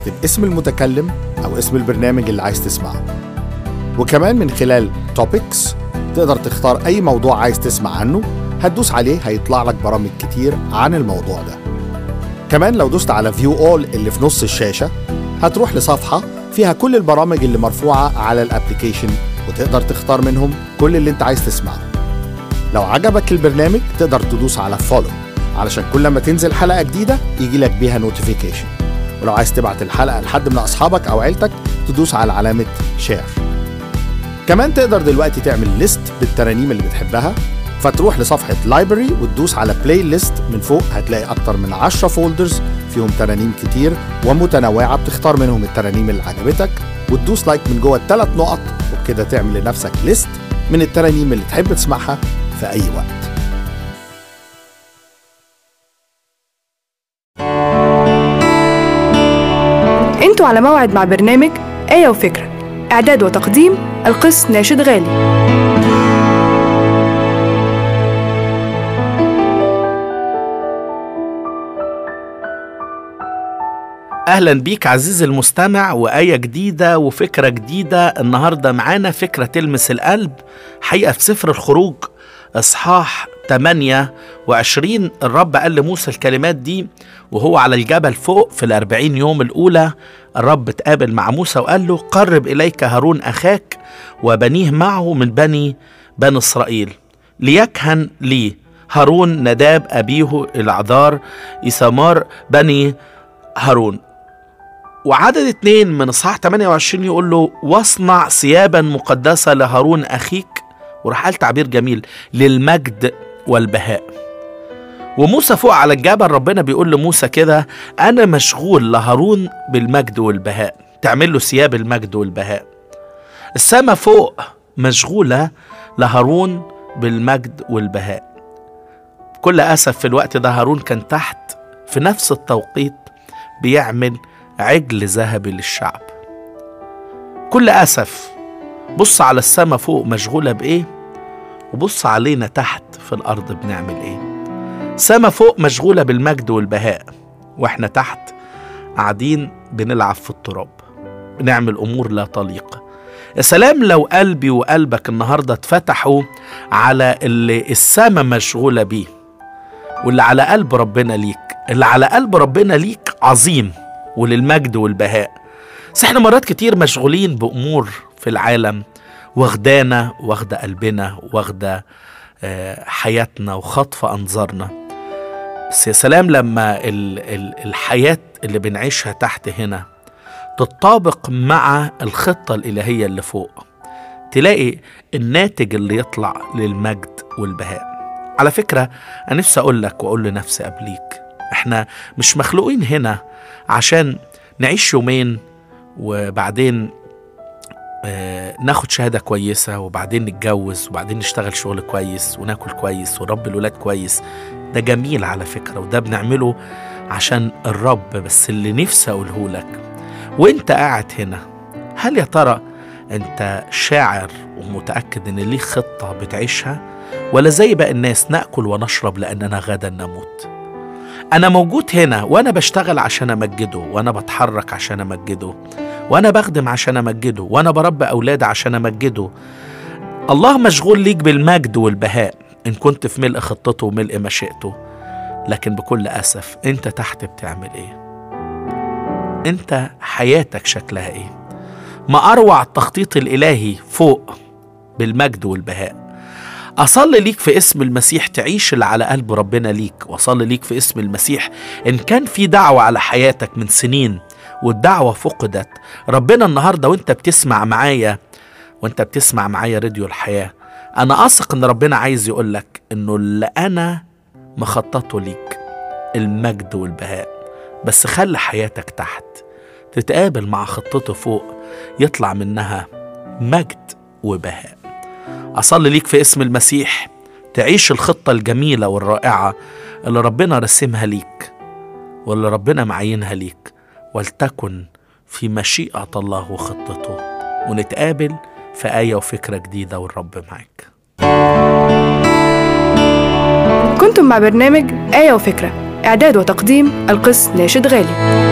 اكتب اسم المتكلم أو اسم البرنامج اللي عايز تسمعه وكمان من خلال توبكس تقدر تختار أي موضوع عايز تسمع عنه هتدوس عليه هيطلع لك برامج كتير عن الموضوع ده كمان لو دوست على فيو اول اللي في نص الشاشة هتروح لصفحة فيها كل البرامج اللي مرفوعة على الابليكيشن وتقدر تختار منهم كل اللي انت عايز تسمعه لو عجبك البرنامج تقدر تدوس على فولو علشان كل ما تنزل حلقة جديدة يجي لك بيها نوتيفيكيشن ولو عايز تبعت الحلقة لحد من أصحابك أو عيلتك تدوس على علامة شير كمان تقدر دلوقتي تعمل ليست بالترانيم اللي بتحبها فتروح لصفحة لايبرري وتدوس على بلاي ليست من فوق هتلاقي أكتر من 10 فولدرز فيهم ترانيم كتير ومتنوعة بتختار منهم الترانيم اللي عجبتك وتدوس لايك من جوه الثلاث نقط وبكده تعمل لنفسك ليست من الترانيم اللي تحب تسمعها في أي وقت انتوا على موعد مع برنامج آية وفكرة إعداد وتقديم القس ناشد غالي اهلا بيك عزيزي المستمع وايه جديده وفكره جديده النهارده معانا فكره تلمس القلب حقيقه في سفر الخروج اصحاح 28 الرب قال لموسى الكلمات دي وهو على الجبل فوق في الأربعين يوم الأولى الرب اتقابل مع موسى وقال له قرب إليك هارون أخاك وبنيه معه من بني بني إسرائيل ليكهن لي هارون نداب أبيه العذار إسامار بني هارون وعدد اتنين من اصحاح 28 يقول له واصنع ثيابا مقدسة لهارون أخيك وراح قال تعبير جميل للمجد والبهاء وموسى فوق على الجبل ربنا بيقول لموسى كده أنا مشغول لهارون بالمجد والبهاء تعمل له ثياب المجد والبهاء السماء فوق مشغولة لهارون بالمجد والبهاء بكل أسف في الوقت ده هارون كان تحت في نفس التوقيت بيعمل عجل ذهبي للشعب كل أسف بص على السماء فوق مشغولة بإيه وبص علينا تحت في الأرض بنعمل إيه سما فوق مشغولة بالمجد والبهاء وإحنا تحت قاعدين بنلعب في التراب بنعمل أمور لا تليق يا سلام لو قلبي وقلبك النهاردة اتفتحوا على اللي السما مشغولة بيه واللي على قلب ربنا ليك اللي على قلب ربنا ليك عظيم وللمجد والبهاء بس احنا مرات كتير مشغولين بأمور في العالم واخدانا واخدة قلبنا واخدة آه، حياتنا وخاطفة أنظارنا بس يا سلام لما ال ال الحياة اللي بنعيشها تحت هنا تتطابق مع الخطة الإلهية اللي فوق تلاقي الناتج اللي يطلع للمجد والبهاء على فكرة أنا نفسي أقول لك وأقول لنفسي قبليك إحنا مش مخلوقين هنا عشان نعيش يومين وبعدين آه، ناخد شهادة كويسة وبعدين نتجوز وبعدين نشتغل شغل كويس وناكل كويس ونربي الولاد كويس ده جميل على فكرة وده بنعمله عشان الرب بس اللي نفسي أقوله لك وانت قاعد هنا هل يا ترى انت شاعر ومتأكد ان ليك خطة بتعيشها ولا زي بقى الناس نأكل ونشرب لأننا غدا نموت أنا موجود هنا وأنا بشتغل عشان أمجده وأنا بتحرك عشان أمجده وأنا بخدم عشان أمجده وأنا بربي أولاد عشان أمجده الله مشغول ليك بالمجد والبهاء إن كنت في ملء خطته وملء مشيئته لكن بكل أسف أنت تحت بتعمل إيه أنت حياتك شكلها إيه ما أروع التخطيط الإلهي فوق بالمجد والبهاء أصلي ليك في اسم المسيح تعيش اللي على قلب ربنا ليك وأصلي ليك في اسم المسيح إن كان في دعوة على حياتك من سنين والدعوة فقدت ربنا النهاردة وانت بتسمع معايا وانت بتسمع معايا راديو الحياة أنا أثق إن ربنا عايز يقول لك إنه اللي أنا مخططه ليك المجد والبهاء بس خلي حياتك تحت تتقابل مع خطته فوق يطلع منها مجد وبهاء أصلي ليك في اسم المسيح تعيش الخطة الجميلة والرائعة اللي ربنا رسمها ليك واللي ربنا معينها ليك ولتكن في مشيئة الله وخطته ونتقابل في آية وفكرة جديدة والرب معاك كنتم مع برنامج آية وفكرة إعداد وتقديم القس ناشد غالي